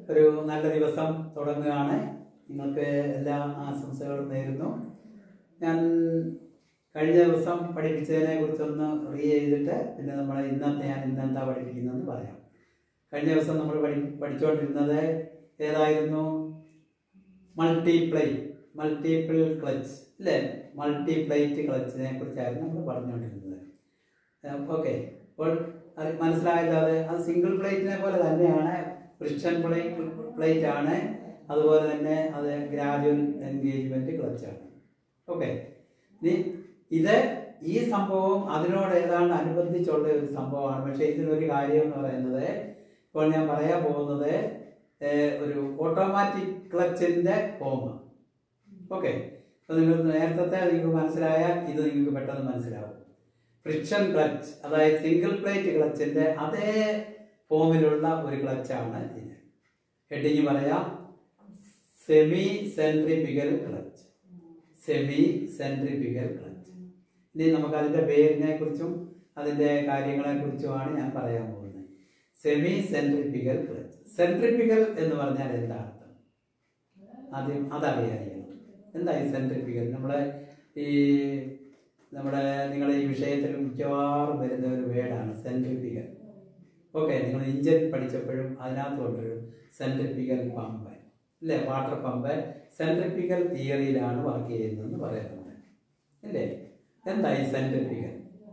ഒരു നല്ല ദിവസം തുടങ്ങുകയാണ് നിങ്ങൾക്ക് എല്ലാ ആശംസകളും നേരുന്നു ഞാൻ കഴിഞ്ഞ ദിവസം പഠിപ്പിച്ചതിനെ കുറിച്ചൊന്ന് റീ ചെയ്തിട്ട് പിന്നെ നമ്മൾ ഇന്നത്തെ ഞാൻ ഇന്നെന്താ പഠിപ്പിക്കുന്നതെന്ന് പറയാം കഴിഞ്ഞ ദിവസം നമ്മൾ പഠി പഠിച്ചുകൊണ്ടിരുന്നത് ഏതായിരുന്നു മൾട്ടിപ്ലൈ മൾട്ടിപ്പിൾ ക്ലച്ച് അല്ലേ മൾട്ടിപ്ലൈറ്റ് ക്ലച്ചിനെ കുറിച്ചായിരുന്നു നമ്മൾ പറഞ്ഞുകൊണ്ടിരുന്നത് ഓക്കെ അപ്പോൾ അത് മനസ്സിലായല്ലോ അത് അത് സിംഗിൾ പ്ലേറ്റിനെ പോലെ തന്നെയാണ് ക്രിസ്ത്യൻ പ്ലേറ്റ് പ്ലേറ്റ് ആണ് അതുപോലെ തന്നെ അത് ഗ്രാജുവൽ എൻഗേജ്മെന്റ് ക്ലച്ചാണ് ഓക്കെ ഇനി ഇത് ഈ സംഭവം അതിനോട് ഏതാണ്ട് അനുബന്ധിച്ചുള്ള ഒരു സംഭവമാണ് പക്ഷേ ഇതിനൊരു കാര്യം എന്ന് പറയുന്നത് ഇപ്പോൾ ഞാൻ പറയാൻ പോകുന്നത് ഏഹ്, ഒരു ഓട്ടോമാറ്റിക് ക്ലച്ചിന്റെ ഫോം ഓക്കെ അപ്പോൾ നിങ്ങൾ നേരത്തെ നിങ്ങൾക്ക് മനസ്സിലായാൽ ഇത് നിങ്ങൾക്ക് പെട്ടെന്ന് മനസ്സിലാവും ഫ്രിക്ഷൻ ക്ലച്ച് അതായത് സിംഗിൾ പ്ലേറ്റ് ക്ലച്ചിന്റെ അതേ ഫോമിലുള്ള ഒരു ക്ലച്ചാണ് ഇത് ഹെഡിങ് പറയാം semi centrifugal clutch semi centrifugal clutch ഇനി നമുക്ക് അതിന്റെ പേരിനെ കുറിച്ചും അതിന്റെ കാര്യങ്ങളെ കുറിച്ചുമാണ് ഞാൻ പറയാൻ പോകുന്നത് സെമി സെൻട്രിപികൽ ക്ലച്ച് സെൻട്രിപികൽ എന്ന് പറഞ്ഞാൽ എന്താ അർത്ഥം ആദ്യം അതറിയാതിരിക്കണം എന്താ ഈ സെൻട്രിപികൽ നമ്മളെ ഈ നമ്മുടെ നിങ്ങളുടെ ഈ വിഷയത്തിൽ മിക്കവാറും വരുന്ന ഒരു വേർഡാണ് സെൻട്രിപികൽ ഓക്കെ നിങ്ങൾ ഇഞ്ചൻ പഠിച്ചപ്പോഴും അതിനകത്തുകൊണ്ടൊരു സെൻട്രിപിക്കൽ പമ്പ് അല്ലേ വാട്ടർ പമ്പ് സെൻട്രിപിക്കൽ തിയറിയിലാണ് വർക്ക് ചെയ്യുന്നതെന്ന് പറയുന്നുണ്ട് അല്ലേ എന്താ ഈ സെൻട്രിപിക്കൽ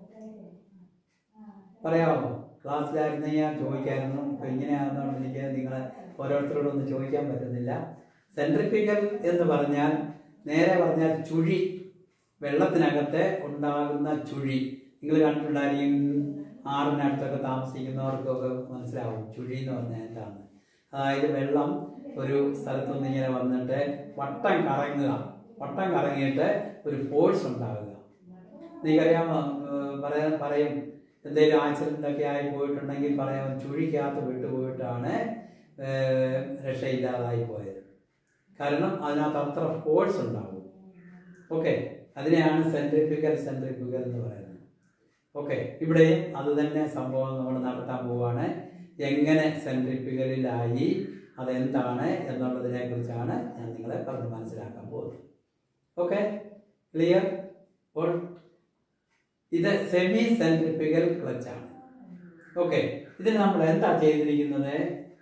പറയാമോ ക്ലാസ്സിലായിരുന്നെങ്കിൽ ഞാൻ ചോദിക്കായിരുന്നു ഇപ്പൊ ഇങ്ങനെയാണെന്നുകൊണ്ട് എനിക്ക് നിങ്ങളെ ഓരോരുത്തരോടൊന്നും ചോദിക്കാൻ പറ്റുന്നില്ല സെൻട്രിപിക്കൽ എന്ന് പറഞ്ഞാൽ നേരെ പറഞ്ഞാൽ ചുഴി വെള്ളത്തിനകത്ത് ഉണ്ടാകുന്ന ചുഴി നിങ്ങൾ കണ്ടിട്ടുണ്ടായിരിക്കും ആറിനടുത്തൊക്കെ താമസിക്കുന്നവർക്കൊക്കെ മനസ്സിലാവും ചുഴി എന്ന് പറഞ്ഞാൽ എന്താണ് അതായത് വെള്ളം ഒരു സ്ഥലത്തുനിന്ന് ഇങ്ങനെ വന്നിട്ട് വട്ടം കറങ്ങുക വട്ടം കറങ്ങിയിട്ട് ഒരു ഫോഴ്സ് ഉണ്ടാകുക നിങ്ങൾക്കറിയാമോ ഏഹ് പറയാൻ പറയും എന്തെങ്കിലും ആക്സിഡന്റ് ഒക്കെ ആയി പോയിട്ടുണ്ടെങ്കിൽ പറയാം ചുഴിക്കകത്ത് വിട്ടുപോയിട്ടാണ് ഏഹ് രക്ഷയില്ലാതായി പോയത് കാരണം അതിനകത്ത് അത്ര ഫോഴ്സ് ഉണ്ടാവും ഓക്കെ അതിനെയാണ് സെൻട്രിഫിക്കൽ സെൻട്രിഫിക്കൽ എന്ന് പറയുന്നത് ഓക്കെ ഇവിടെയും അത് തന്നെ സംഭവം നമ്മൾ നടത്താൻ പോവാണ് എങ്ങനെ സെൻട്രിഫിക്കലിലായി അതെന്താണ് എന്നുള്ളതിനെ കുറിച്ചാണ് ഞാൻ നിങ്ങളെ പറഞ്ഞ് മനസ്സിലാക്കാൻ പോകുന്നത് ഓക്കെ ക്ലിയർ അപ്പോൾ ഇത് സെമി സെൻട്രിഫിക്കൽ ക്ലച്ച് ആണ് ഓക്കെ ഇതിന് നമ്മൾ എന്താ ചെയ്തിരിക്കുന്നത്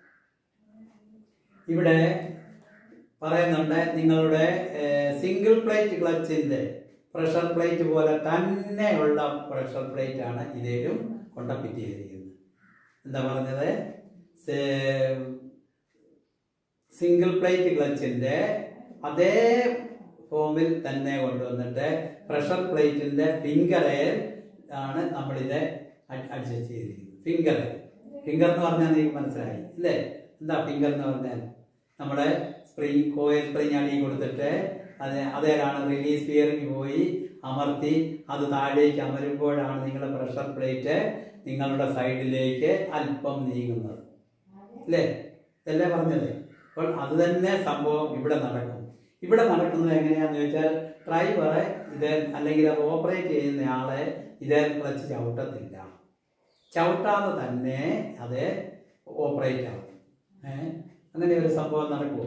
ഇവിടെ പറയുന്നുണ്ട് നിങ്ങളുടെ സിംഗിൾ പ്ലേറ്റ് ക്ലച്ചിന്റെ പ്രഷർ പ്ലേറ്റ് പോലെ തന്നെയുള്ള പ്രഷർ പ്ലേറ്റ് ആണ് ഇതിലും കൊണ്ട ഫിറ്റ് ചെയ്തിരിക്കുന്നത് എന്താ പറഞ്ഞത് സിംഗിൾ പ്ലേറ്റ് ക്ലച്ചിന്റെ അതേ ഫോമിൽ തന്നെ കൊണ്ടുവന്നിട്ട് പ്രഷർ പ്ലേറ്റിന്റെ ഫിംഗറിൽ ആണ് നമ്മളിത് അഡ്ജസ്റ്റ് ചെയ്തിരിക്കുന്നത് ഫിംഗർ ഫിംഗർ എന്ന് പറഞ്ഞാൽ നിങ്ങൾക്ക് മനസ്സിലായി അല്ലേ എന്താ ഫിംഗർ എന്ന് പറഞ്ഞാൽ നമ്മുടെ സ്പ്രിങ് കോയിൽ സ്പ്രിങ് അടി കൊടുത്തിട്ട് അത് അതേലാണ് റിലീസ് ഫിയറിംഗ് പോയി അമർത്തി അത് താഴേക്ക് അമരുമ്പോഴാണ് നിങ്ങളുടെ പ്രഷർ പ്ലേറ്റ് നിങ്ങളുടെ സൈഡിലേക്ക് അല്പം നീങ്ങുന്നത് അല്ലേ ഇതല്ലേ പറഞ്ഞത് അപ്പോൾ അത് തന്നെ സംഭവം ഇവിടെ നടക്കും ഇവിടെ നടക്കുന്നത് എങ്ങനെയാന്ന് ചോദിച്ചാൽ ഡ്രൈവറെ ഇത് അല്ലെങ്കിൽ അത് ഓപ്പറേറ്റ് ചെയ്യുന്ന ആളെ ഇത് ക്ലച്ച് ചവിട്ടത്തില്ല ചവിട്ടാതെ തന്നെ അത് ഓപ്പറേറ്റ് ആവും ഏഹ് അങ്ങനെ ഒരു സംഭവം നടക്കുമോ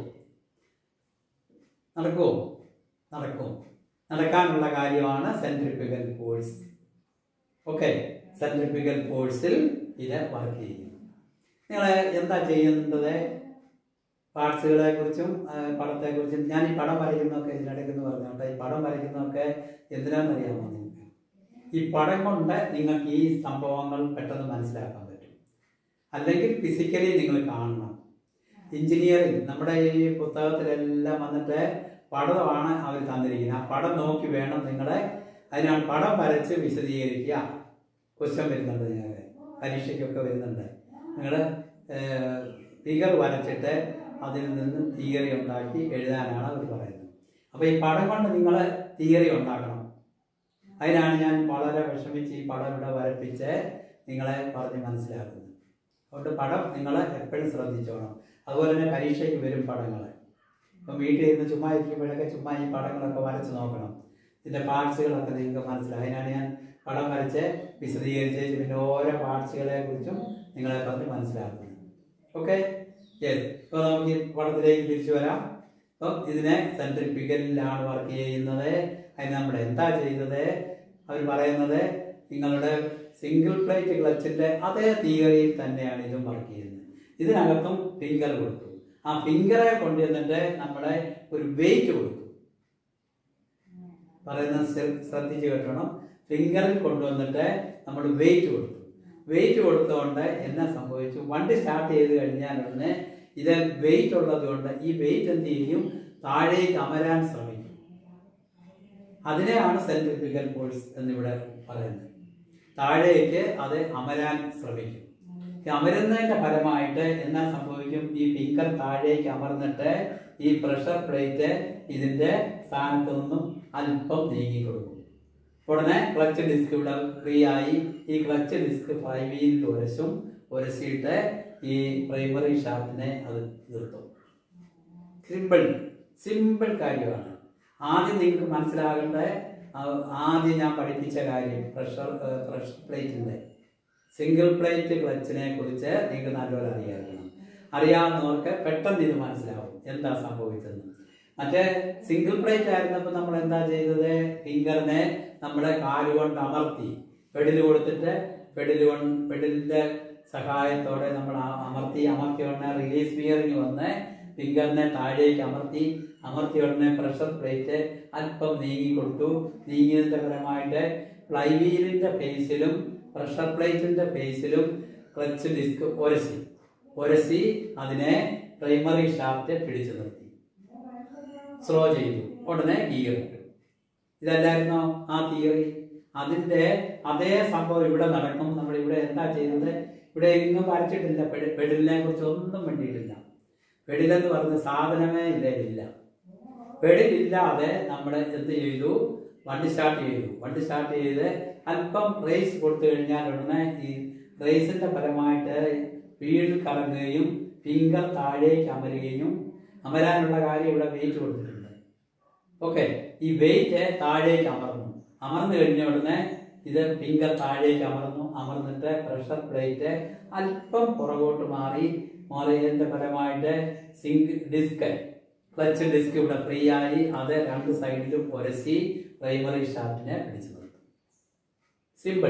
നടക്കുമോ നടക്കും നടക്കാനുള്ള കാര്യമാണ് സെൻട്രിഫിക്കൽ ഫോഴ്സ് ഓക്കെ സെൻട്രിഫിക്കൽ ഫോഴ്സിൽ ഇത് വർക്ക് ചെയ്യും നിങ്ങൾ എന്താ ചെയ്യേണ്ടത് പാർട്സുകളെ കുറിച്ചും പടത്തെ കുറിച്ചും ഞാൻ ഈ പടം വരയ്ക്കുന്നതൊക്കെ ഇതിനിടയ്ക്ക് എന്ന് പറഞ്ഞോട്ടെ ഈ പടം വരയ്ക്കുന്നതൊക്കെ എന്തിനാണെന്നറിയാമോ നിങ്ങൾക്ക് ഈ പടം കൊണ്ട് നിങ്ങൾക്ക് ഈ സംഭവങ്ങൾ പെട്ടെന്ന് മനസ്സിലാക്കാൻ പറ്റും അല്ലെങ്കിൽ ഫിസിക്കലി നിങ്ങൾ കാണണം എഞ്ചിനീയറിംഗ് നമ്മുടെ ഈ പുസ്തകത്തിലെല്ലാം വന്നിട്ട് പടമാണ് അവർ തന്നിരിക്കുന്നത് ആ പടം നോക്കി വേണം നിങ്ങളെ അതിനാണ് പടം വരച്ച് വിശദീകരിക്കുക ക്വസ്റ്റ്യൻ വരുന്നുണ്ട് നിങ്ങൾക്ക് പരീക്ഷയ്ക്കൊക്കെ വരുന്നുണ്ട് നിങ്ങൾ ഫിഗർ വരച്ചിട്ട് അതിൽ നിന്ന് തിയറി ഉണ്ടാക്കി എഴുതാനാണ് അവർ പറയുന്നത് അപ്പോൾ ഈ പടം കൊണ്ട് നിങ്ങൾ തിയറി ഉണ്ടാക്കണം അതിനാണ് ഞാൻ വളരെ വിഷമിച്ച് ഈ പടം ഇവിടെ വരപ്പിച്ച് നിങ്ങളെ പറഞ്ഞ് മനസ്സിലാക്കുന്നത് അതുകൊണ്ട് പടം നിങ്ങൾ എപ്പോഴും ശ്രദ്ധിച്ചോണം അതുപോലെ തന്നെ പരീക്ഷയ്ക്ക് വരും പടങ്ങൾ ഇപ്പം വീട്ടിൽ ഇരുന്ന് ചുമ്മാ ഇരിക്കുമ്പോഴൊക്കെ ചുമ്മാ ഈ പടങ്ങളൊക്കെ വരച്ച് നോക്കണം ഇതിൻ്റെ പാർട്സുകളൊക്കെ നിങ്ങൾക്ക് മനസ്സിലായി അതിനാണ് ഞാൻ പടം വരച്ച് വിശദീകരിച്ച് പിന്നെ ഓരോ പാർട്സുകളെ കുറിച്ചും നിങ്ങളെ പറഞ്ഞ് മനസ്സിലാക്കുന്നത് ഓക്കെ യെസ് ഇപ്പോൾ നമുക്ക് ഈ പടത്തിലേക്ക് തിരിച്ചു വരാം അപ്പം ഇതിനെ സെൻട്രിഫിക്കലിലാണ് വർക്ക് ചെയ്യുന്നത് അതിന് നമ്മൾ എന്താ ചെയ്തത് അവർ പറയുന്നത് നിങ്ങളുടെ സിംഗിൾ പ്ലേറ്റ് ക്ലച്ചിന്റെ അതേ തിയറിയിൽ തന്നെയാണ് ഇതും വർക്ക് ചെയ്യുന്നത് ഇതിനകത്തും ഫിംഗർ കൊടുത്തു ആ ഫിംഗറെ കൊണ്ടുവന്നിട്ട് നമ്മളെ ഒരു വെയിറ്റ് കൊടുത്തു പറയുന്നത് ശ്ര- ശ്രദ്ധിച്ച് കേട്ടോണം ഫിംഗറിൽ കൊണ്ടുവന്നിട്ട് നമ്മൾ വെയിറ്റ് കൊടുത്തു വെയിറ്റ് കൊടുത്തുകൊണ്ട് എന്നാ സംഭവിച്ചു വണ്ടി സ്റ്റാർട്ട് ചെയ്ത് കഴിഞ്ഞാൽ ഉടനെ ഇത് വെയിറ്റ് ഉള്ളത് കൊണ്ട് ഈ വെയിറ്റ് എന്ത് ചെയ്യും താഴേക്ക് അമരാൻ ശ്രമിക്കും അതിനെയാണ് സെൻട്രിഫിക്കൽ ഫോഴ്സ് എന്നിവിടെ പറയുന്നത് താഴേക്ക് അത് അമരാൻ ശ്രമിക്കും ഈ അമരുന്നതിന്റെ ഫലമായിട്ട് എന്നാ സംഭവിക്കും ഈ ഫിംഗർ താഴേക്ക് അമർന്നിട്ട് ഈ പ്രഷർ പ്ലേറ്റ് ഇതിന്റെ സ്ഥാനത്ത് നിന്നും അല്പം നീങ്ങി കൊടുക്കും ഉടനെ ക്ലച്ച് ഡിസ്ക് ഇവിടെ ഫ്രീ ആയി ഈ ക്ലച്ച് ഡിസ്ക് ഫൈവ് വീലിൽ ഉരശും ഉരസിയിട്ട് ഈ പ്രൈമറി ഷാഫ്റ്റിനെ അത് നിർത്തും സിമ്പിൾ സിമ്പിൾ കാര്യമാണ് ആദ്യം നിങ്ങൾക്ക് മനസ്സിലാകേണ്ട ആ, ആദ്യം ഞാൻ പഠിപ്പിച്ച കാര്യം പ്രഷർ പ്രഷർ പ്ലേറ്റിന്റെ സിംഗിൾ പ്ലേറ്റ് ക്ലച്ചിനെ കുറിച്ച് നിങ്ങൾക്ക് നല്ലപോലെ അറിയാക്കണം അറിയാവുന്നവർക്ക് പെട്ടെന്ന് ഇത് മനസ്സിലാവും എന്താ സംഭവിച്ചതെന്ന് മറ്റേ സിംഗിൾ പ്ലേറ്റ് ആയിരുന്നപ്പോൾ നമ്മൾ എന്താ ചെയ്തത് ഫിംഗറിനെ നമ്മുടെ കാലുകൊണ്ട് അമർത്തി പെഡിൽ കൊടുത്തിട്ട് പെഡിൽ കൊണ്ട് പെഡിലിന്റെ സഹായത്തോടെ നമ്മൾ ആ അമർത്തി അമർത്തി ഉടനെ റിലീസ് ബിയറിങ് വന്ന് ഫിംഗറിനെ താഴേക്ക് അമർത്തി അമർത്തി ഉടനെ പ്രഷർ പ്ലേറ്റ് അല്പം നീങ്ങി കൊടുത്തു നീങ്ങിയതിന്റെ ഫലമായിട്ട് ഫ്ലൈവീലിന്റെ ഫേസിലും പ്രഷർ പ്ലേറ്റിന്റെ ഫേസിലും ക്ലച്ച് ഡിസ്ക് ഒരസി ഒരസി അതിനെ പ്രൈമറി ഷാഫ്റ്റ് പിടിച്ചു നിർത്തി സ്ലോ ചെയ്തു ഉടനെ ഗിയർ ഇട്ടു ഇതല്ലായിരുന്നോ ആ തിയറി അതിന്റെ അതേ സംഭവം ഇവിടെ നടക്കും നമ്മൾ ഇവിടെ എന്താ ചെയ്തത് ഇവിടെ എങ്ങും വരച്ചിട്ടില്ല പെടി- പെഡിലിനെ കുറിച്ച് ഒന്നും വേണ്ടിയിട്ടില്ല പെഡിലെന്ന് പറഞ്ഞ സാധനമേ ഇല്ല ഇല്ല പെഡിലില്ലാതെ നമ്മൾ എന്ത് ചെയ്തു വണ്ടി സ്റ്റാർട്ട് ചെയ്തു വണ്ടി സ്റ്റാർട്ട് ചെയ്ത് അല്പം റേസ് കൊടുത്തു കഴിഞ്ഞാൽ ഉടനെ ഈ റേസിന്റെ ഫലമായിട്ട് വീൽ കറങ്ങുകയും ഫിംഗർ താഴേക്ക് അമരുകയും അമരാനുള്ള കാര്യം ഇവിടെ വെയിറ്റ് കൊടുത്തിട്ടുണ്ട് ഓക്കെ ഈ വെയിറ്റ് താഴേക്ക് അമർന്നു അമർന്നു കഴിഞ്ഞ ഉടനെ ഇത് ഫിംഗർ താഴേക്ക് അമർന്നു അമർന്നിട്ട് പ്രഷർ പ്ലേറ്റ് അല്പം പുറകോട്ട് മാറി മാറിയതിന്റെ ഫലമായിട്ട് സിങ്ക് ഡിസ്ക് ക്ലച്ച് ഡിസ്ക് ഇവിടെ ഫ്രീ ആയി അത് രണ്ട് സൈഡിലും ഉരസി പ്രൈമറി ഷാഫ്റ്റിനെ പിടിച്ചു നിർത്തും സിമ്പിൾ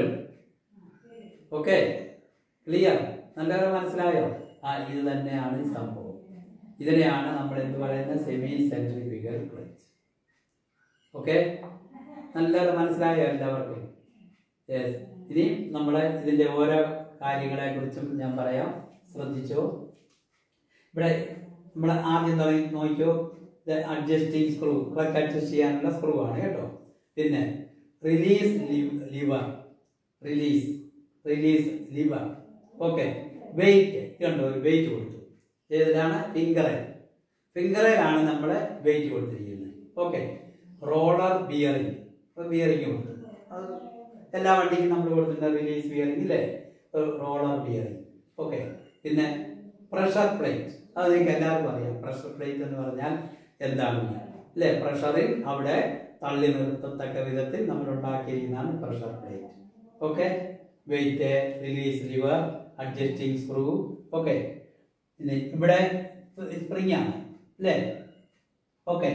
ഓക്കെ ക്ലിയർ നല്ലപോലെ മനസ്സിലായോ ആ ഇത് തന്നെയാണ് ഈ സംഭവം ഇതിനെയാണ് നമ്മൾ എന്ത് പറയുന്നത് സെമി സെൻട്രിഫിക്കൽ ക്ലച്ച് ഓക്കെ നല്ലപോലെ മനസ്സിലായോ എല്ലാവർക്കും യെസ് ഇനി നമ്മളെ ഇതിന്റെ ഓരോ കാര്യങ്ങളെ കുറിച്ചും ഞാൻ പറയാം ശ്രദ്ധിച്ചോ ഇവിടെ നമ്മൾ ആദ്യം തുടങ്ങി നോക്കിയോ അഡ്ജസ്റ്റിംഗ് സ്ക്രൂ ക്ലച്ച് അഡ്ജസ്റ്റ് ചെയ്യാനുള്ള സ്ക്രൂ ആണ് കേട്ടോ പിന്നെ release lever release release lever okay weight കണ്ടോ ഒരു വെയിറ്റ് കൊടുത്തു ഏതിലാണ് ഫിംഗറിൽ ഫിംഗറിലാണ് നമ്മൾ വെയിറ്റ് കൊടുത്തിരിക്കുന്നത് ഓക്കെ റോളർ ബിയറിംഗ് ബിയറിംഗ് കൊടുത്തു അത് എല്ലാ വണ്ടിക്കും നമ്മൾ കൊടുത്തിട്ടുണ്ട് റിലീസ് ബിയറിംഗ് ഇല്ലേ റോളർ ബിയറിംഗ് ഓക്കെ പിന്നെ പ്രഷർ പ്ലേറ്റ് അത് നിങ്ങൾക്ക് എല്ലാവർക്കും അറിയാം പ്രഷർ പ്ലേറ്റ് എന്ന് പറഞ്ഞാൽ എന്താണെന്ന് അല്ലേ പ്രഷറിൽ അവിടെ തള്ളി നിർത്തത്തക്ക വിധത്തിൽ നമ്മൾ ഉണ്ടാക്കിയിരിക്കുന്നതാണ് pressure plate okay weight release lever adjusting screw okay പിന്നെ ഇവിടെ സ്പ്രിംഗ് ആണ് അല്ലേ ഓക്കെ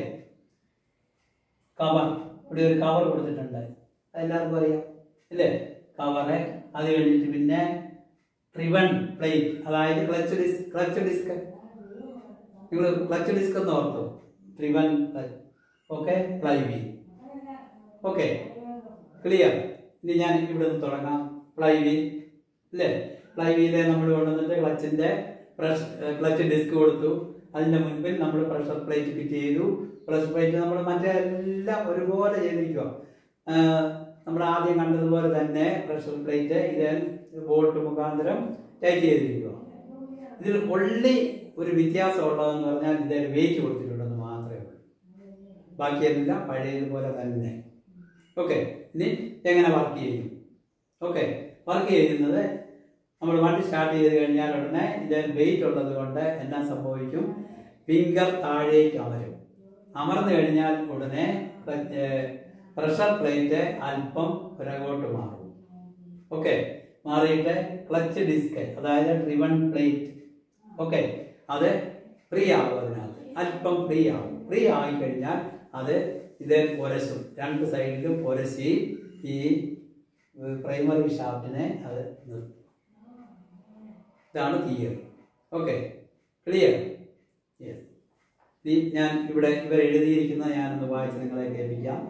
കവർ ഇവിടെ ഒരു കവർ കൊടുത്തിട്ടുണ്ട് അതെല്ലാവർക്കും അറിയാം അല്ലേ കവറ് അത് കഴിഞ്ഞിട്ട് പിന്നെ ട്രിവൺ പ്ലേറ്റ് അതായത് ക്ലച്ച് ഡിസ്ക് ക്ലച്ച് ഡിസ്ക് നിങ്ങൾ ക്ലച്ച് ഡിസ്ക് എന്ന് ഓർത്തു driven okay fly wheel okay clear ഇനി ഞാൻ ഇവിടെ നിന്ന് തുടങ്ങാം ഫ്ലൈ വീൽ അല്ലേ ഫ്ലൈ വീല് നമ്മൾ കൊണ്ടുവന്നിട്ട് ക്ലച്ചിന്റെ പ്രഷ് ക്ലച്ച് ഡിസ്ക് കൊടുത്തു അതിന്റെ മുൻപിൽ നമ്മൾ പ്രഷർ പ്ലേറ്റ് ഫിറ്റ് ചെയ്തു പ്രഷർ പ്ലേറ്റ് നമ്മൾ മറ്റേ എല്ലാം ഒരുപോലെ ചെയ്തിരിക്കുക നമ്മൾ ആദ്യം കണ്ടതുപോലെ തന്നെ പ്രഷർ പ്ലേറ്റ് ഇത് ബോൾട്ട് മുഖാന്തരം ടൈറ്റ് ചെയ്തിരിക്കുക ഇതിൽ ഒള്ളി ഒരു വ്യത്യാസം ഉള്ളതെന്ന് പറഞ്ഞാൽ ഇതിൽ വെയിറ്റ് കൊടുത്തിട്ടുണ്ടെന്ന് മാത്രമേ ഉള്ളൂ ബാക്കിയെല്ലാം പഴയതുപോലെ തന്നെ ഓക്കെ ഇനി എങ്ങനെ വർക്ക് ചെയ്യും ഓക്കെ വർക്ക് ചെയ്യുന്നത് നമ്മൾ വണ്ടി സ്റ്റാർട്ട് ചെയ്ത് കഴിഞ്ഞാൽ ഉടനെ ഇത് വെയിറ്റ് ഉള്ളത് കൊണ്ട് എന്നാ സംഭവിക്കും ഫിംഗർ താഴേക്ക് അമരും അമർന്നു കഴിഞ്ഞാൽ ഉടനെ പ്രഷർ പ്ലേറ്റ് അല്പം പുറകോട്ട് മാറും ഓക്കെ മാറിയിട്ട് ക്ലച്ച് ഡിസ്ക് അതായത് ട്രിവൺ പ്ലേറ്റ് ഓക്കെ അത് ഫ്രീ ആവും അതിനകത്ത് അല്പം ഫ്രീ ആവും ഫ്രീ ആയിക്കഴിഞ്ഞാൽ അത് ഇത് ഒരസും രണ്ട് സൈഡിലും ഒരസി ഈ പ്രൈമറി ഷാഫ്റ്റിനെ അത് നിർത്തും ഇതാണ് തിയറി ഓക്കെ ക്ലിയർ യെസ് ഇനി ഞാൻ ഇവിടെ ഇവർ എഴുതിയിരിക്കുന്ന ഞാനൊന്ന് വായിച്ച് നിങ്ങളെ കേൾപ്പിക്കാം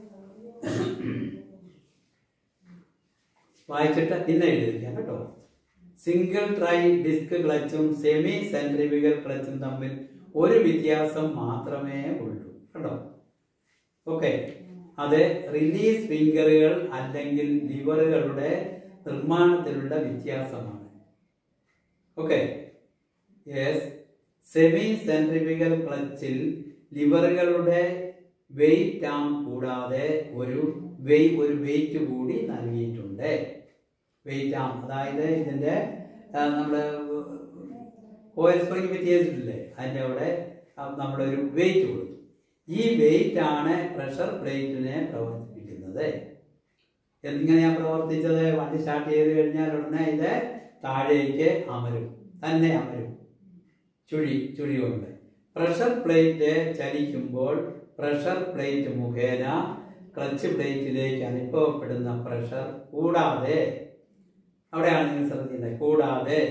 വായിച്ചിട്ട് പിന്നെ എഴുതിയിരിക്കാം കേട്ടോ സിംഗിൾ ട്രൈ ഡിസ്ക് ക്ലച്ചും സെമി സെൻട്രിഫ്യൂഗൽ ക്ലച്ചും തമ്മിൽ ഒരു വ്യത്യാസം മാത്രമേ ഉള്ളൂ കേട്ടോ ഓക്കെ അത് റിലീസ് ഫിംഗറുകൾ അല്ലെങ്കിൽ ലിവറുകളുടെ നിർമ്മാണത്തിലുള്ള വ്യത്യാസമാണ് ഓക്കെ യെസ് സെമി സെൻട്രിഫിക്കൽ ക്ലച്ചിൽ ലിവറുകളുടെ വെയിറ്റ് ആം കൂടാതെ ഒരു വെയ് ഒരു വെയിറ്റ് കൂടി നൽകിയിട്ടുണ്ട് വെയിറ്റ് ആം അതായത് ഇതിന്റെ നമ്മൾ ഓയിൽ സ്പ്രിംഗ് വ്യത്യാസിച്ചിട്ടില്ലേ അതിൻ്റെ അവിടെ നമ്മുടെ ഒരു വെയിറ്റ് കൊടുത്തു ഈ വെയിറ്റ് ആണ് പ്രഷർ പ്ലേറ്റിനെ പ്രവർത്തിപ്പിക്കുന്നത് എങ്ങനെയാ പ്രവർത്തിച്ചത് വണ്ടി സ്റ്റാർട്ട് ചെയ്ത് കഴിഞ്ഞാൽ ഉടനെ ഇത് താഴേക്ക് അമരും തന്നെ അമരും ചുഴി ചുഴി കൊണ്ട് പ്രഷർ പ്ലേറ്റ് ചലിക്കുമ്പോൾ പ്രഷർ പ്ലേറ്റ് മുഖേന ക്ലച്ച് പ്ലേറ്റിലേക്ക് അനുഭവപ്പെടുന്ന പ്രഷർ കൂടാതെ അവിടെയാണ് നിങ്ങൾ ശ്രദ്ധിക്കുന്നത് കൂടാതെ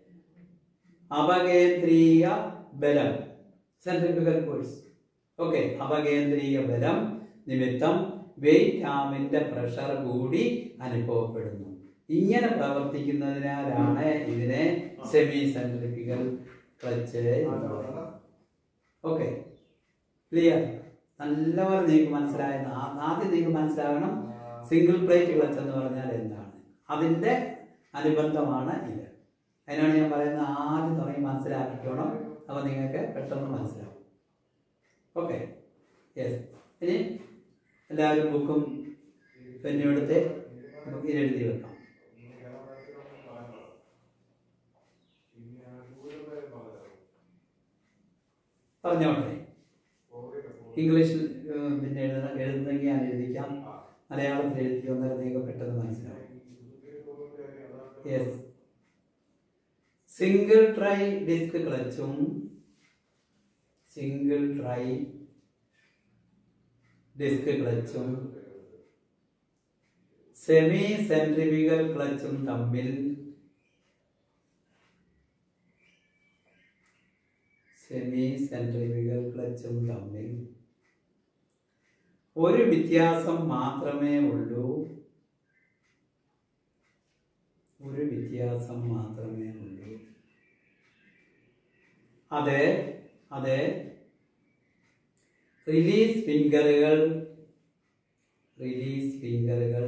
അപകേന്ദ്രീയ ബലം സെൻട്രിഫിക്കൽ ഫോഴ്സ് ഓക്കെ അപകേന്ദ്രീയ ബലം നിമിത്തം വെയിറ്റ് ആമിന്റെ പ്രഷർ കൂടി അനുഭവപ്പെടുന്നു ഇങ്ങനെ പ്രവർത്തിക്കുന്നതിനാലാണ് ഇതിനെ semi centrifugal clutch okay clear നല്ലപോലെ നിങ്ങൾക്ക് മനസ്സിലായ ആദ്യം നിങ്ങൾക്ക് മനസ്സിലാകണം സിംഗിൾ പ്ലേറ്റ് ക്ലച്ച് എന്ന് പറഞ്ഞാൽ എന്താണ് അതിന്റെ അനുബന്ധമാണ് ഇത് അതിനാണ് ഞാൻ പറയുന്നത് ആദ്യം തുടങ്ങി മനസ്സിലാക്കിക്കോണം അപ്പോൾ നിങ്ങൾക്ക് പെട്ടെന്ന് മനസ്സിലാവും ഓക്കെ യെസ് ഇനി എല്ലാവരും ബുക്കും പെന്നും എടുത്ത് ബുക്കിൽ എഴുതി വെക്കാം പറഞ്ഞോട്ടെ ഇംഗ്ലീഷിൽ ഏഹ്, പിന്നെ എഴുത എഴുതുന്നെങ്കിൽ ഞാൻ എഴുതിക്കാം മലയാളത്തിൽ എഴുതി അന്നേരം നിങ്ങൾക്ക് പെട്ടെന്ന് മനസ്സിലാവും യെസ് സിംഗിൾ ട്രൈ ഡിസ്ക് ക്ലച്ചും സിംഗിൾ ട്രൈ ഡിസ്ക് ക്ലച്ചും സെമി സെൻട്രിഫിക്കൽ ക്ലച്ചും തമ്മിൽ സെമി സെൻട്രിഫിക്കൽ ക്ലച്ചും തമ്മിൽ ഒരു വ്യത്യാസം മാത്രമേ ഉള്ളൂ ഒരു വ്യത്യാസം മാത്രമേ ഉള്ളൂ അതെ അതെ റിലീസ് ഫിംഗറുകൾ റിലീസ് ഫിംഗറുകൾ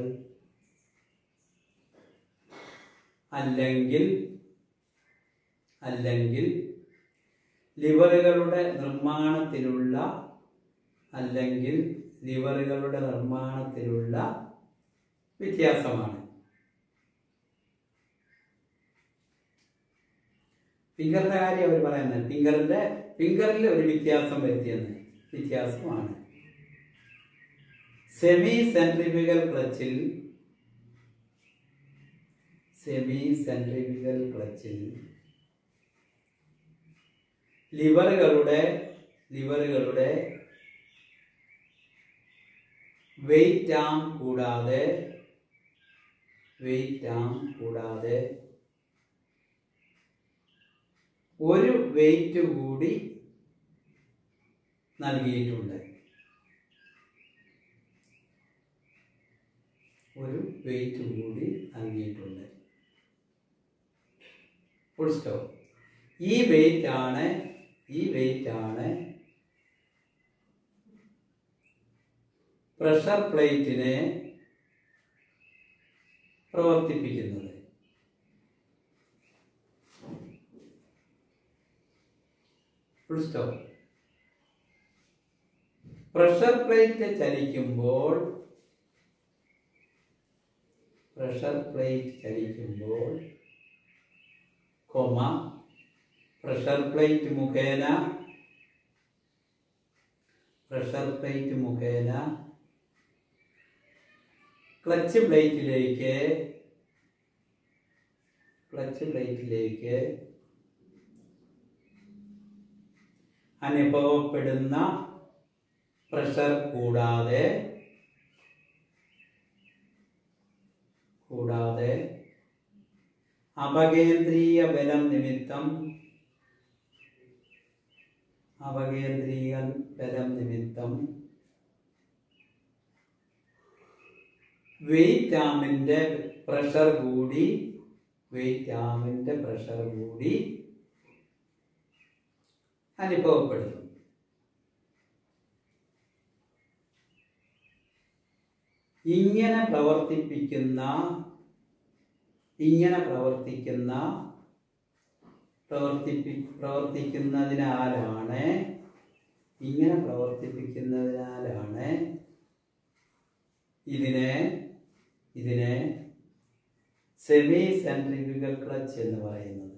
അല്ലെങ്കിൽ അല്ലെങ്കിൽ ലിവറുകളുടെ നിർമ്മാണത്തിലുള്ള അല്ലെങ്കിൽ ലിവറുകളുടെ നിർമ്മാണത്തിലുള്ള വ്യത്യാസമാണ് ഫിംഗറിന്റെ കാര്യം അവർ പറയുന്നത് ഫിംഗറിന്റെ ഫിംഗറിൽ ഒരു വ്യത്യാസം വരുത്തിയെന്ന് വ്യത്യാസമാണ് സെമി സെൻട്രിഫിക്കൽ ക്ലച്ചിൽ സെമി സെൻട്രിഫിക്കൽ ക്ലച്ചിൽ ലിവറുകളുടെ ലിവറുകളുടെ വെയിറ്റ് ആം കൂടാതെ വെയിറ്റ് ആം കൂടാതെ ഒരു വെയിറ്റ് കൂടി നൽകിയിട്ടുണ്ട് ഒരു വെയിറ്റ് കൂടി നൽകിയിട്ടുണ്ട് ഫുൾ സ്റ്റോപ്പ് ഈ വെയിറ്റ് ആണ് ഈ വെയിറ്റ് ആണ് പ്രഷർ പ്ലേറ്റിനെ പ്രവർത്തിപ്പിക്കുന്നത് ഫുൾ സ്റ്റോപ്പ് പ്രഷർ പ്ലേറ്റ് ചലിക്കുമ്പോൾ പ്രഷർ പ്ലേറ്റ് ചലിക്കുമ്പോൾ കൊമ പ്രഷർ പ്ലേറ്റ് മുഖേന പ്രഷർ പ്ലേറ്റ് മുഖേന ക്ലച്ച് പ്ലേറ്റിലേക്ക് ക്ലച്ച് പ്ലേറ്റിലേക്ക് അനുഭവപ്പെടുന്ന പ്രഷർ കൂടാതെ കൂടാതെ അപകേന്ദ്രീയ ബലം നിമിത്തം അപകേന്ദ്രീയ ബലം നിമിത്തം വെയിറ്റ് ആമിൻ്റെ പ്രഷർ കൂടി വെയിറ്റ് ആമിൻ്റെ പ്രഷർ കൂടി അനുഭവപ്പെടുന്നു ഇങ്ങനെ പ്രവർത്തിപ്പിക്കുന്ന ഇങ്ങനെ പ്രവർത്തിക്കുന്ന പ്രവർത്തിപ്പി പ്രവർത്തിക്കുന്നതിനാലാണ് ഇങ്ങനെ പ്രവർത്തിപ്പിക്കുന്നതിനാലാണ് ഇതിനെ ഇതിനെ സെമി സെൻട്രിഫ്യൂഗൽ ക്ലച്ച് എന്ന് പറയുന്നത്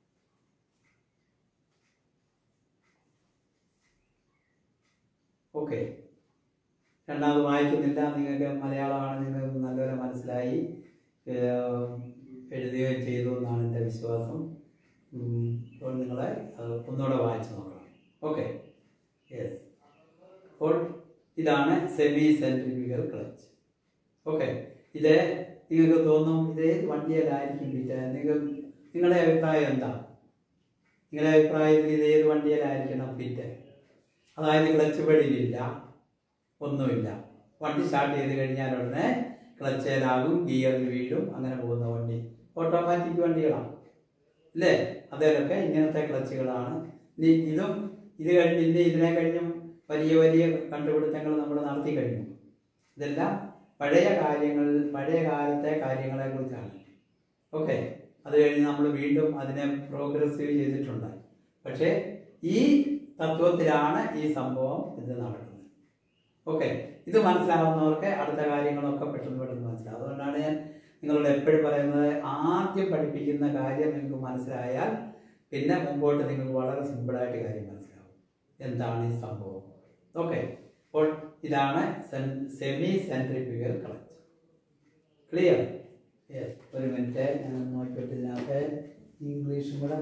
ഓക്കെ രണ്ടാമത് വായിക്കുന്നില്ല നിങ്ങൾക്ക് മലയാളമാണ് നിങ്ങൾക്ക് നല്ലപോലെ മനസ്സിലായി ഏഹ് എഴുതുകയും ചെയ്തു എന്നാണ് എൻ്റെ വിശ്വാസം ഉം, അപ്പോൾ നിങ്ങളെ അത് ഒന്നുകൂടെ വായിച്ചു നോക്കണം ഓക്കെ യെസ് അപ്പോൾ ഇതാണ് സെമി സെൻട്രിഫ്യൂഗൽ ക്ലച്ച് ഓക്കെ ഇത് നിങ്ങൾക്ക് തോന്നും ഇത് ഏത് വണ്ടിയിലായിരിക്കും വിറ്റ് നിങ്ങൾ നിങ്ങളുടെ അഭിപ്രായം എന്താ നിങ്ങളുടെ അഭിപ്രായത്തിൽ ഇത് ഏത് വണ്ടിയിലായിരിക്കണം ഫിറ്റ് അതായത് ക്ലച്ച് പെടിയിലില്ല ഒന്നുമില്ല വണ്ടി സ്റ്റാർട്ട് ചെയ്ത് കഴിഞ്ഞാൽ ഉടനെ ക്ലച്ചേലാകും ഗിയറിൽ വീഴും അങ്ങനെ പോകുന്ന വണ്ടി ഓട്ടോമാറ്റിക് വണ്ടികളാണ് അല്ലേ അതിലൊക്കെ ഇങ്ങനത്തെ ക്ലച്ചുകളാണ് ഇനി ഇതും ഇത് കഴിഞ്ഞ് ഇനി ഇതിനെ കഴിഞ്ഞും വലിയ വലിയ കണ്ടുപിടുത്തങ്ങൾ നമ്മൾ നടത്തി കഴിഞ്ഞു ഇതെല്ലാം പഴയ കാര്യങ്ങൾ പഴയ കാലത്തെ കാര്യങ്ങളെ കുറിച്ചാണ് ഓക്കെ അത് കഴിഞ്ഞ് നമ്മൾ വീണ്ടും അതിനെ പ്രോഗ്രസീവ് ചെയ്തിട്ടുണ്ട് പക്ഷേ ഈ തത്വത്തിലാണ് ഈ സംഭവം ഇത് നടക്കുന്നത് ഓക്കെ ഇത് മനസ്സിലാവുന്നവർക്ക് അടുത്ത കാര്യങ്ങളൊക്കെ പെട്ടെന്ന് പെട്ടെന്ന് മനസ്സിലാവും അതുകൊണ്ടാണ് ഞാൻ നിങ്ങളോട് എപ്പോഴും പറയുന്നത് ആദ്യം പഠിപ്പിക്കുന്ന കാര്യം നിങ്ങൾക്ക് മനസ്സിലായാൽ പിന്നെ മുമ്പോട്ട് നിങ്ങൾക്ക് വളരെ സിമ്പിളായിട്ട് കാര്യം മനസ്സിലാവും എന്താണ് ഈ സംഭവം ഓക്കെ അപ്പോൾ ഇതാണ് semi centrifugal clutch clear yes ഒരു മിനിറ്റ് ഞാൻ നോക്കിയിട്ട് ഇതിനകത്ത് ഇംഗ്ലീഷും കൂടെ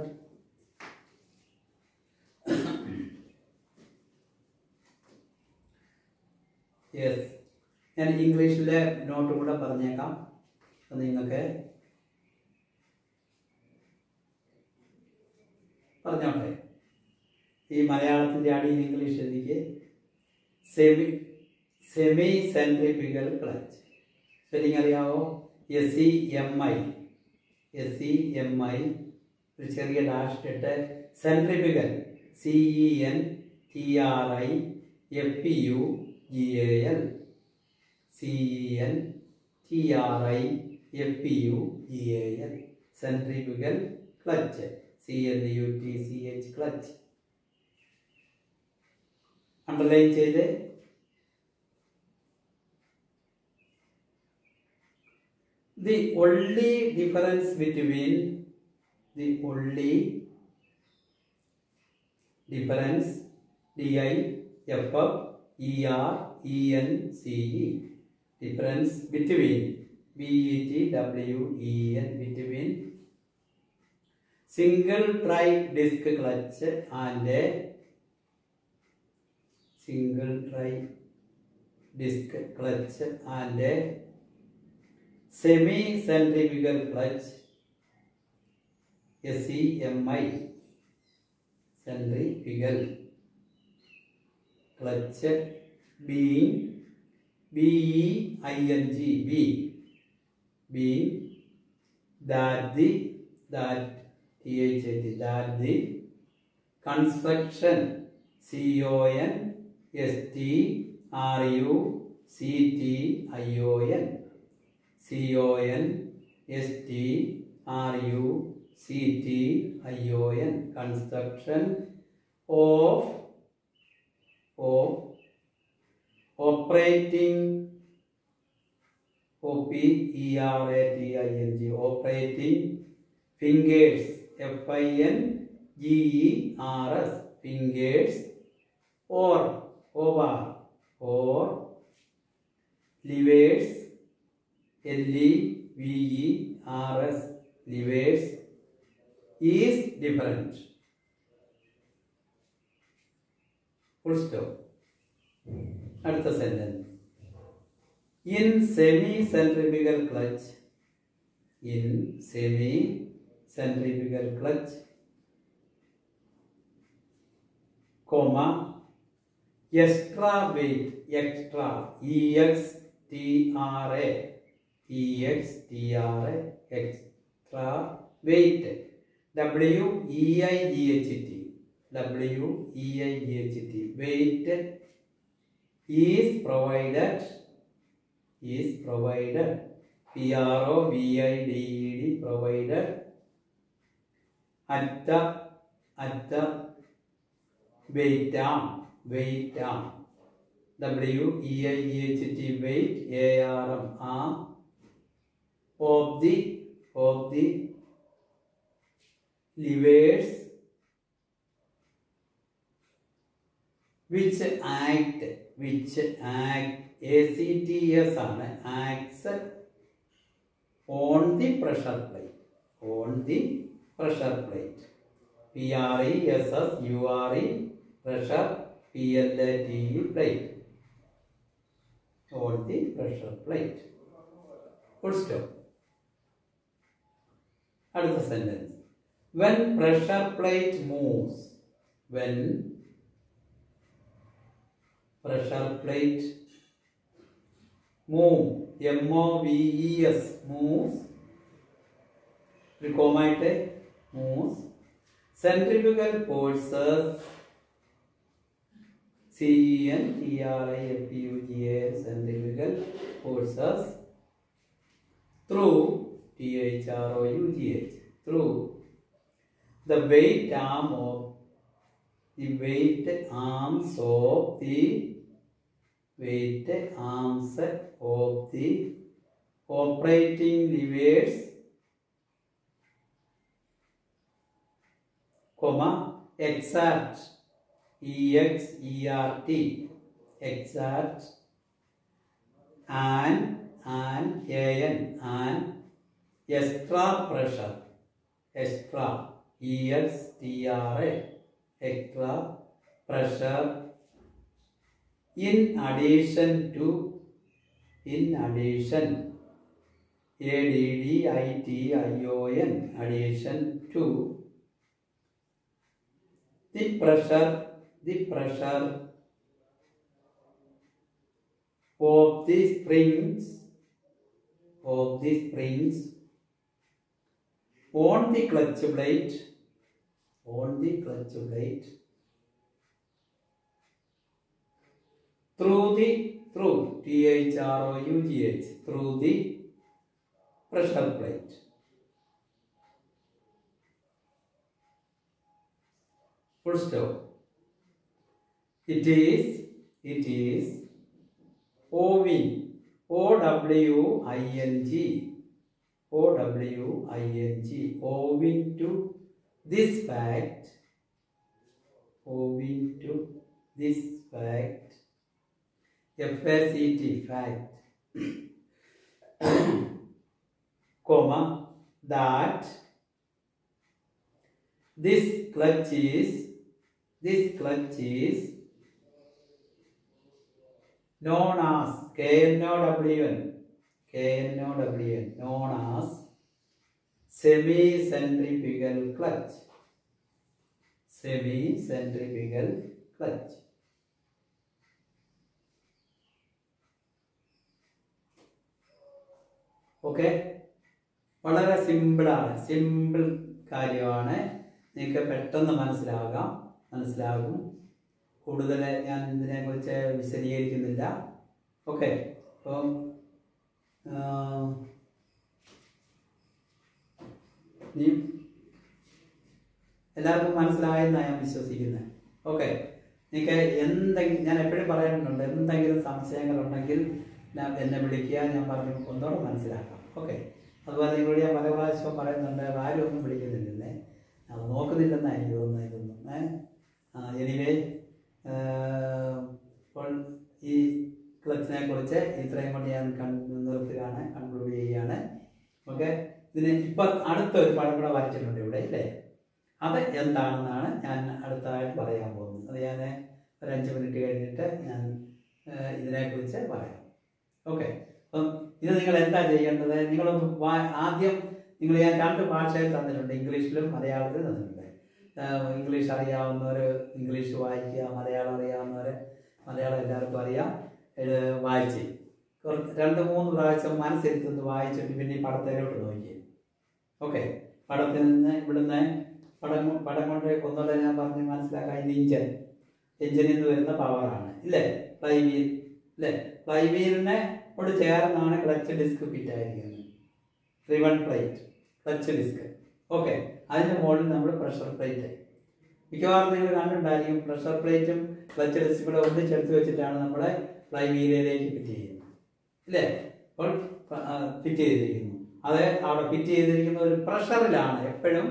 യെസ് ഞാൻ ഇംഗ്ലീഷിലെ നോട്ട് കൂടെ പറഞ്ഞേക്കാം അത് നിങ്ങൾക്ക് പറഞ്ഞോട്ടെ ഈ മലയാളത്തിൻ്റെ അടിയിൽ ഇംഗ്ലീഷ് എഴുതിക്ക് semi semi centrifugal clutch spelling അറിയാവോ S E M I S E M I ഒരു ചെറിയ ഡാഷ് ഇട്ട് centrifugal C E N T R I F P U G A L C E N T R I F P U G A L centrifugal clutch C L U T C H clutch underline ചെയ്ത് the only difference between the only difference d i f f e r e n c e difference between b e t w e n between single tri disc clutch and a single tri disc clutch and a semi centrifugal clutch SEMI centrifugal clutch being B E I N G B being that the that T H A T that the construction C O N S T R U C T I O N C O N S T R U C T I O N construction of of operating O P E R A T I N G operating fingers F I N G E R S fingers or over or levers L E V E R S levers is different. Full stop അടുത്ത sentence in semi centrifugal clutch in semi centrifugal clutch comma extra weight extra E X T R A E X T R A extra weight W E I G H T W E I G H T weight is provided is provided P R O V I D E D provided at at weight arm weight arm W E I G H T wait A R M arm of the of the levers which act which act A C T S ആണ് acts on the pressure plate on the pressure plate P R E S S U R E pressure P L A T E plate on the pressure plate full stop അടുത്ത sentence when pressure plate moves when pressure plate move M O V E S moves ഒരു കോമായിട്ട് moves centrifugal forces C E N T R I F U G A centrifugal forces through T H R O U G H through the weight arm of the weight arms of the weight arms of the operating levers comma exact e x e r t exact and and a n and extra pressure extra E X T R A extra pressure in addition to in addition A D D I T I O N addition to the pressure the pressure of the springs of the springs on the clutch plate on the clutch plate through the through T H R O U G H through the pressure plate. Full stop. It is it is owing O W I N G O W I N G owing to this fact owing to this fact F A C T fact comma that this clutch is this clutch is known as K N O W N K N O W N known as semi centrifugal clutch semi centrifugal clutch okay വളരെ സിമ്പിളാണ് simple കാര്യമാണ് നിങ്ങൾക്ക് പെട്ടെന്ന് മനസ്സിലാകാം മനസ്സിലാകും കൂടുതൽ ഞാൻ ഇതിനെക്കുറിച്ച് വിശദീകരിക്കുന്നില്ല ഓക്കെ അപ്പം നീ എല്ലാവർക്കും മനസ്സിലായെന്നാണ് ഞാൻ വിശ്വസിക്കുന്നത് ഓക്കെ നിങ്ങൾക്ക് എന്തെങ്കിലും ഞാൻ എപ്പോഴും പറയാറുണ്ട് എന്തെങ്കിലും സംശയങ്ങളുണ്ടെങ്കിൽ ഞാൻ എന്നെ വിളിക്കുക ഞാൻ പറഞ്ഞു ഒന്നുകൂടെ മനസ്സിലാക്കാം ഓക്കെ അതുപോലെ നിങ്ങളോട് ഞാൻ പല പ്രാവശ്യവും പറയുന്നുണ്ട് ആരും ഒന്നും വിളിക്കുന്നില്ലെന്നേ അത് നോക്കുന്നില്ലെന്നാണ് എനിക്ക് തോന്നുന്നത് ഇതൊന്നും ഏഹ് എനിവേ ഇപ്പോൾ ഈ ക്ലച്ചിനെ കുറിച്ച് ഇത്രയും കൊണ്ട് ഞാൻ കൺ നിർത്തുകയാണ് കൺക്ലൂഡ് ചെയ്യുകയാണ് ഓക്കെ ഇതിന് ഇപ്പം അടുത്തൊരു പടം കൂടെ വരച്ചിട്ടുണ്ട് ഇവിടെ ഇല്ലേ അത് എന്താണെന്നാണ് ഞാൻ അടുത്തതായിട്ട് പറയാൻ പോകുന്നത് അത് ഞാൻ ഒരു അഞ്ച് മിനിറ്റ് കഴിഞ്ഞിട്ട് ഞാൻ ആ, ഇതിനെക്കുറിച്ച് പറയാം ഓക്കെ അപ്പം ഇത് നിങ്ങൾ എന്താ ചെയ്യേണ്ടത് നിങ്ങളൊന്ന് വാ- ആദ്യം നിങ്ങൾ ഞാൻ രണ്ട് ഭാഷയിൽ തന്നിട്ടുണ്ട് ഇംഗ്ലീഷിലും മലയാളത്തിലും തന്നിട്ടുണ്ട് ആ, ഇംഗ്ലീഷ് അറിയാവുന്നവർ ഇംഗ്ലീഷ് വായിക്കുക മലയാളം അറിയാവുന്നവർ മലയാളം എല്ലാവർക്കും അറിയാം ഇത് വായിച്ച് കുറച്ച് രണ്ട് മൂന്ന് പ്രാവശ്യം മനസ്സിരുത്തുന്നത് വായിച്ചിട്ട് പിന്നെ ഈ പടത്തിലോട്ട് നോക്കി ഓക്കെ പടത്തിൽ നിന്ന് ഇവിടുന്ന് പടം കൊ- പടം കൊണ്ട് ഒന്നുകൂടെ ഞാൻ പറഞ്ഞ് മനസ്സിലാക്കാൻ ഇത് ഇഞ്ചൻ എഞ്ചിനിൽ നിന്ന് വരുന്ന പവറാണ് ഇല്ലേ ഫ്ലൈ വീൽ ഇല്ലേ ഫ്ലൈ വീലിനെ ോട് ചേർന്നാണ് ക്ലച്ച് ഡിസ്ക് ഫിറ്റ് ആയിരിക്കുന്നത് driven plate clutch disc okay അതിൻ്റെ മുകളിൽ നമ്മൾ പ്രഷർ പ്ലേറ്റ് മിക്കവാറും നിങ്ങൾ കണ്ടിട്ടുണ്ടായിരിക്കും പ്രഷർ പ്ലേറ്റും ക്ലച്ച് ഡിസ്കും കൂടെ ഒന്നിച്ചെടുത്ത് വെച്ചിട്ടാണ് നമ്മുടെ ഫ്ലൈ വീലിലേക്ക് ഫിറ്റ് ചെയ്യുന്നത് ഇല്ലേ അപ്പോൾ ഫിറ്റ് ചെയ്തിരിക്കുന്നു അത് അവിടെ ഫിറ്റ് ചെയ്തിരിക്കുന്ന ഒരു പ്രഷറിലാണ് എപ്പോഴും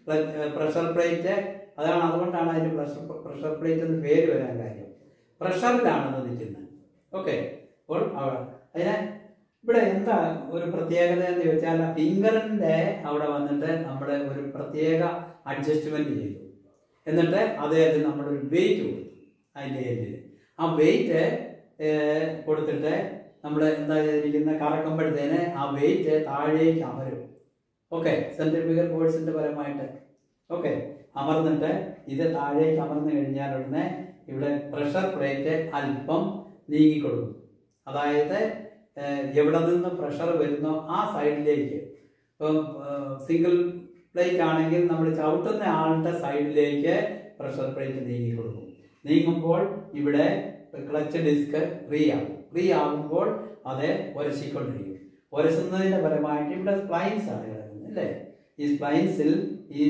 പ്രഷർ പ്ലേറ്റ് അതാണ് അതുകൊണ്ടാണ് അതിന് പ്രഷർ പ്രഷർ പ്ലേറ്റ് എന്ന് പേര് വരാൻ കാര്യം പ്രഷറിലാണ് അത് നിൽക്കുന്നത് ഓക്കെ അപ്പോൾ അവിടെ അതിന് ഇവിടെ എന്താ ഒരു പ്രത്യേകത എന്ന് ചോദിച്ചാൽ ആ ഫിംഗറിന്റെ അവിടെ വന്നിട്ട് നമ്മൾ ഒരു പ്രത്യേക അഡ്ജസ്റ്റ്മെന്റ് ചെയ്തു എന്നിട്ട് അദ്ദേഹത്തിന് നമ്മളൊരു വെയിറ്റ് കൊടുത്തു അതിൻ്റെ എല്ലിൽ ആ വെയിറ്റ് കൊടുത്തിട്ട് നമ്മൾ എന്താ ചെയ്തിരിക്കുന്ന കറക്കുമ്പോഴത്തേന് ആ വെയിറ്റ് താഴേക്ക് അമരും ഓക്കെ സെൻട്രിഫിക്കൽ ഫോഴ്സിന്റെ പരമായിട്ട് ഓക്കെ അമർന്നിട്ട് ഇത് താഴേക്ക് അമർന്നു കഴിഞ്ഞാൽ ഉടനെ ഇവിടെ പ്രഷർ പ്ലേറ്റ് അല്പം നീങ്ങിക്കൊടുക്കും അതായത് ഏഹ്, എവിടെ നിന്ന് പ്രഷർ വരുന്നോ ആ സൈഡിലേക്ക് ഇപ്പം സിംഗിൾ പ്ലേറ്റ് ആണെങ്കിൽ നമ്മൾ ചവിട്ടുന്ന ആളുടെ സൈഡിലേക്ക് പ്രഷർ പ്ലേറ്റ് നീങ്ങിക്കൊടുക്കും നീങ്ങുമ്പോൾ ഇവിടെ ക്ലച്ച് ഡിസ്ക് ഫ്രീ ആകും ഫ്രീ ആകുമ്പോൾ അത് ഉരശിക്കൊണ്ടിരിക്കും ഉരസുന്നതിന്റെ ഫലമായിട്ട് ഇവിടെ സ്പ്ലൈൻസ് ആണ് കിടക്കുന്നത് അല്ലേ ഈ സ്പ്ലൈൻസിൽ ഈ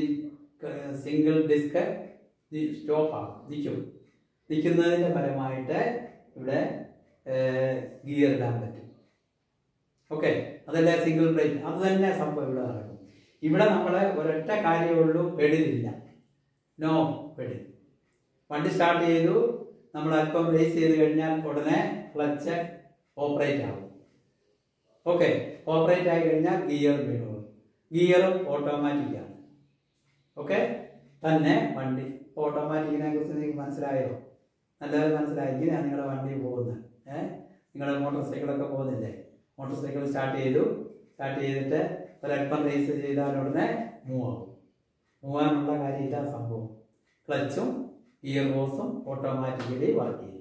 സിംഗിൾ ഡിസ്ക് സ്റ്റോപ്പ് ആകും നിൽക്കും നിൽക്കുന്നതിന്റെ ഫലമായിട്ട് ഇവിടെ ഗിയർ ഇടാൻ പറ്റും ഓക്കെ അതല്ലേ സിംഗിൾ പ്ലേറ്റ് അത് തന്നെ സംഭവം ഇവിടെ നടക്കും ഇവിടെ നമ്മൾ ഒരൊറ്റ കാര്യമേ ഉള്ളൂ പെടിലില്ല നോ പെഡിൽ വണ്ടി സ്റ്റാർട്ട് ചെയ്തു നമ്മൾ അല്പം റേസ് ചെയ്ത് കഴിഞ്ഞാൽ ഉടനെ ക്ലച്ച് ഓപ്പറേറ്റ് ആവും ഓക്കെ ഓപ്പറേറ്റ് ആയി കഴിഞ്ഞാൽ ഗിയർ വീണു ഗിയറും ഓട്ടോമാറ്റിക് ആണ് ഓക്കെ തന്നെ വണ്ടി ഓട്ടോമാറ്റിക്കിനെ കുറിച്ച് നിങ്ങൾക്ക് മനസ്സിലായോ നല്ലത് മനസ്സിലായി ഇങ്ങനെയാണ് നിങ്ങളുടെ വണ്ടി പോകുന്നത് ഏഹ് നിങ്ങളുടെ മോട്ടോർ സൈക്കിളൊക്കെ പോകുന്നില്ലേ മോട്ടോർ സൈക്കിൾ സ്റ്റാർട്ട് ചെയ്തു സ്റ്റാർട്ട് ചെയ്തിട്ട് ഒരല്പം റേസ് ചെയ്താൽ ഉടനെ മൂവ് ആവും മൂവ് ആകാനുള്ള കാര്യം ഇതാ സംഭവം ക്ലച്ചും ഗിയർ ബോക്സും ഓട്ടോമാറ്റിക്കലി വർക്ക് ചെയ്യും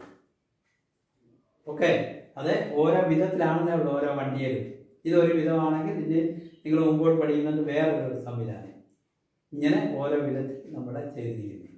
ഓക്കെ അത് ഓരോ വിധത്തിലാണെന്നേ ഉള്ളൂ ഓരോ വണ്ടിയിലും ഇതൊരു വിധമാണെങ്കിൽ ഇനി നിങ്ങൾ മുമ്പോട്ട് പഠിക്കുന്നത് വേറൊരു സംവിധാനം ഇങ്ങനെ ഓരോ വിധത്തിൽ നമ്മുടെ ചെയ്തിരിക്കുന്നു